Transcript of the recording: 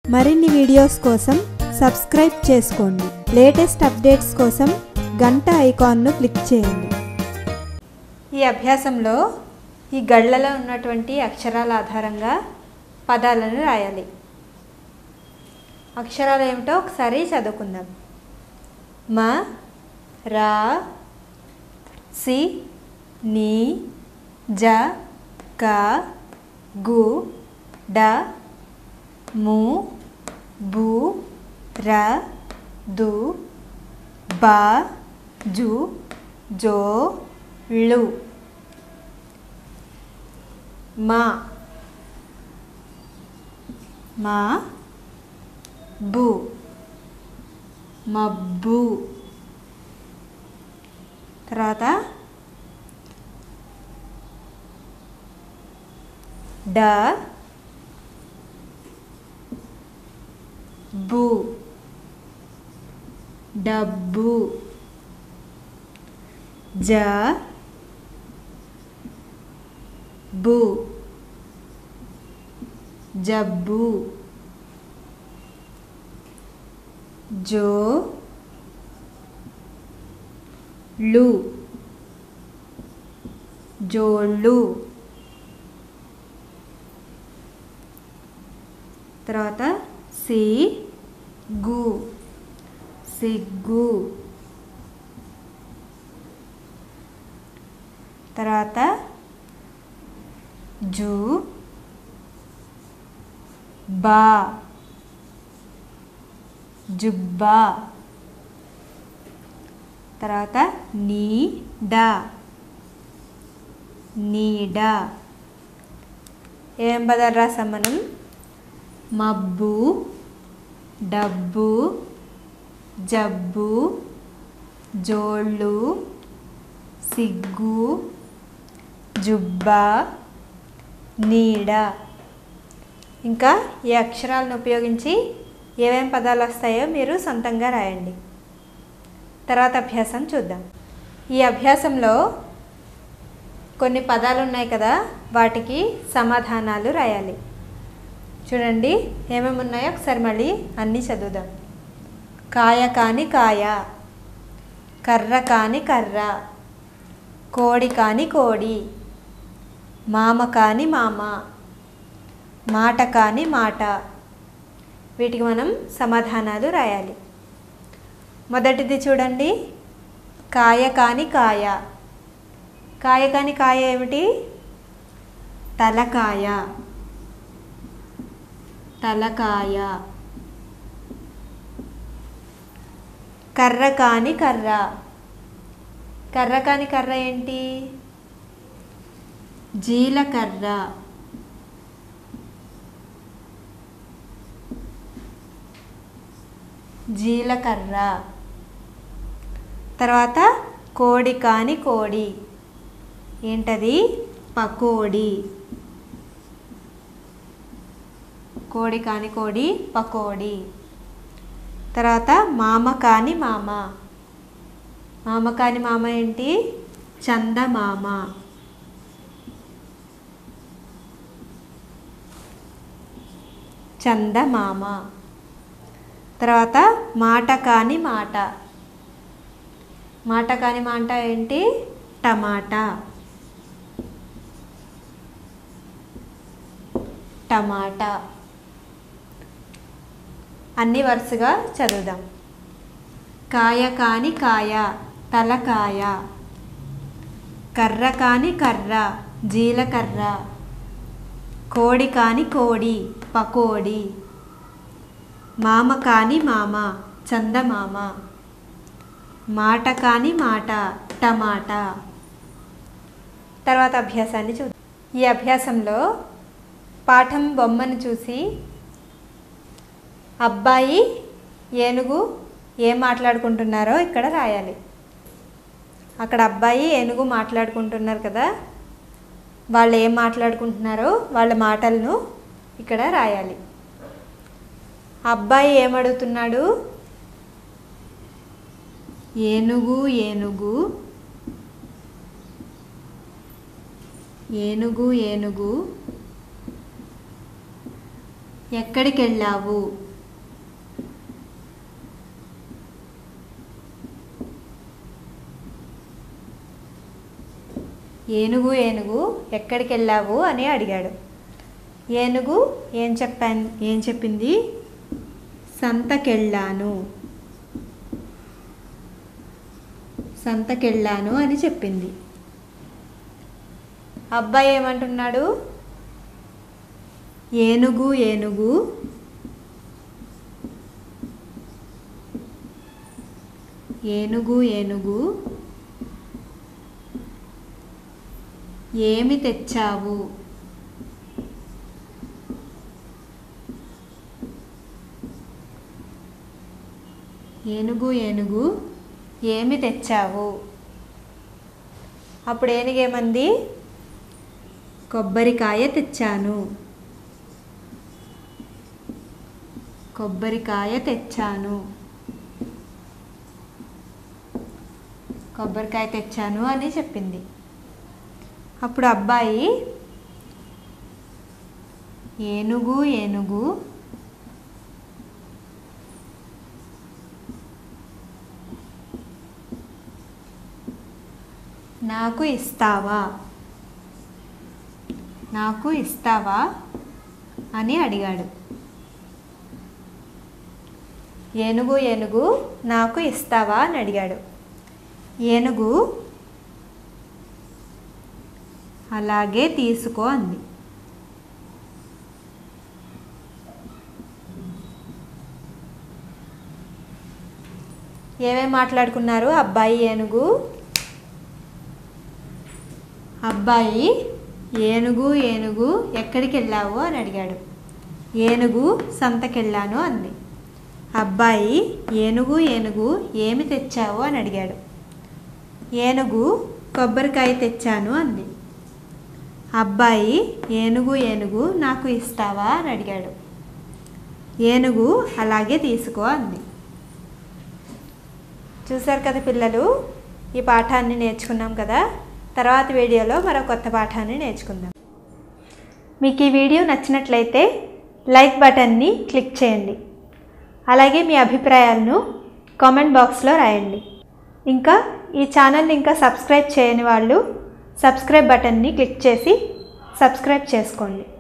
మరిన్ని వీడియోస్ కోసం సబ్స్క్రైబ్ చేసుకోండి లేటెస్ట్ అప్డేట్స్ కోసం గంట ఐకాన్ను క్లిక్ చేయండి ఈ అభ్యాసంలో ఈ గళ్ళలో ఉన్నటువంటి అక్షరాల ఆధారంగా పదాలను రాయాలి అక్షరాలు ఏమిటో ఒకసారి చదువుకుందాం మ రా సి ని జ క గు డ ము బు ర దు బ జు జో ళు మా మా బు మబ్బు తర్వాత డ బు డబ్బు జ బు జబ్బు జో లు జోళ్ళు తర్వాత సి గు సిగ్గు తర్వాత జు బా జుబ్బా తర్వాత నీడ నీడ ఏం పదాలు రాసాం మనం మబ్బు డబ్బు జబ్బు జోళ్ళు సిగ్గు జుబ్బా నీడ ఇంకా ఈ అక్షరాలను ఉపయోగించి ఏమేం పదాలు వస్తాయో మీరు సొంతంగా రాయండి తర్వాత అభ్యాసం చూద్దాం ఈ అభ్యాసంలో కొన్ని పదాలు ఉన్నాయి కదా వాటికి సమాధానాలు రాయాలి చూడండి ఏమేమి ఉన్నాయో ఒకసారి మళ్ళీ అన్నీ చదువుదాం కాయ కాని కాయ కర్ర కాని కర్ర కోడి కాని కోడి మామ కాని మామ మాట కాని మాట వీటికి మనం సమాధానాలు రాయాలి మొదటిది చూడండి కాయ కాని కాయ కాయ కాని కాయ ఏమిటి తలకాయ తలకాయ కర్ర కాని కర్ర కర్ర కాని కర్ర ఏంటి జీలకర్ర జీలకర్ర తర్వాత కోడి కాని కోడి ఏంటది పకోడి కోడి కాని కోడి పకోడి తర్వాత మామ కాని మామ మామ కాని మామ ఏంటి చందమామ చందమామ తర్వాత మాట కాని మాట మాట కాని మాట ఏంటి టమాటా టమాటా అన్ని వరుసగా చదువుదాం కాయ కాని కాయ తలకాయ కర్ర కాని కర్ర జీలకర్ర కోడి కాని కోడి పకోడి మామ కాని మామ చందమామ మాట కాని మాట టమాటా తర్వాత అభ్యాసాన్ని చూద్దాం ఈ అభ్యాసంలో పాఠం బొమ్మను చూసి అబ్బాయి ఏనుగు ఏం మాట్లాడుకుంటున్నారో ఇక్కడ రాయాలి అక్కడ అబ్బాయి ఏనుగు మాట్లాడుకుంటున్నారు కదా వాళ్ళు ఏం మాట్లాడుకుంటున్నారో వాళ్ళ మాటలను ఇక్కడ రాయాలి అబ్బాయి ఏమడుగుతున్నాడు ఏనుగు ఏనుగు ఏనుగు ఏనుగు ఎక్కడికి వెళ్ళావు ఏనుగు ఏనుగు ఎక్కడికి వెళ్ళావు అని అడిగాడు ఏనుగు ఏం చెప్పాను ఏం చెప్పింది సంతకెళ్ళాను సంతకెళ్ళాను అని చెప్పింది అబ్బాయి ఏమంటున్నాడు ఏనుగు ఏనుగు ఏనుగు ఏనుగు ఏమి తెచ్చావు ఏనుగు ఏనుగు ఏమి తెచ్చావు అప్పుడు ఏనుగేమంది కొబ్బరికాయ తెచ్చాను కొబ్బరికాయ తెచ్చాను కొబ్బరికాయ తెచ్చాను అని చెప్పింది అప్పుడు అబ్బాయి ఏనుగు ఏనుగు నాకు ఇస్తావా నాకు ఇస్తావా అని అడిగాడు ఏనుగు ఏనుగు నాకు ఇస్తావా అని అడిగాడు ఏనుగు అలాగే తీసుకో అంది ఏమేం మాట్లాడుకున్నారు అబ్బాయి ఏనుగు అబ్బాయి ఏనుగు ఏనుగు ఎక్కడికి వెళ్ళావు అని అడిగాడు ఏనుగు సంతకెళ్ళాను అంది అబ్బాయి ఏనుగు ఏనుగు ఏమి తెచ్చావు అని అడిగాడు ఏనుగు కొబ్బరికాయ తెచ్చాను అంది అబ్బాయి ఏనుగు ఏనుగు నాకు ఇస్తావా అని అడిగాడు ఏనుగు అలాగే తీసుకో అంది చూశారు కదా పిల్లలు ఈ పాఠాన్ని నేర్చుకున్నాం కదా తర్వాత వీడియోలో మరో కొత్త పాఠాన్ని నేర్చుకుందాం మీకు ఈ వీడియో నచ్చినట్లయితే లైక్ బటన్ని క్లిక్ చేయండి అలాగే మీ అభిప్రాయాలను కామెంట్ బాక్స్లో రాయండి ఇంకా ఈ ఛానల్ని ఇంకా సబ్స్క్రైబ్ చేయని వాళ్ళు సబ్స్క్రైబ్ బటన్ని క్లిక్ చేసి సబ్స్క్రైబ్ చేసుకోండి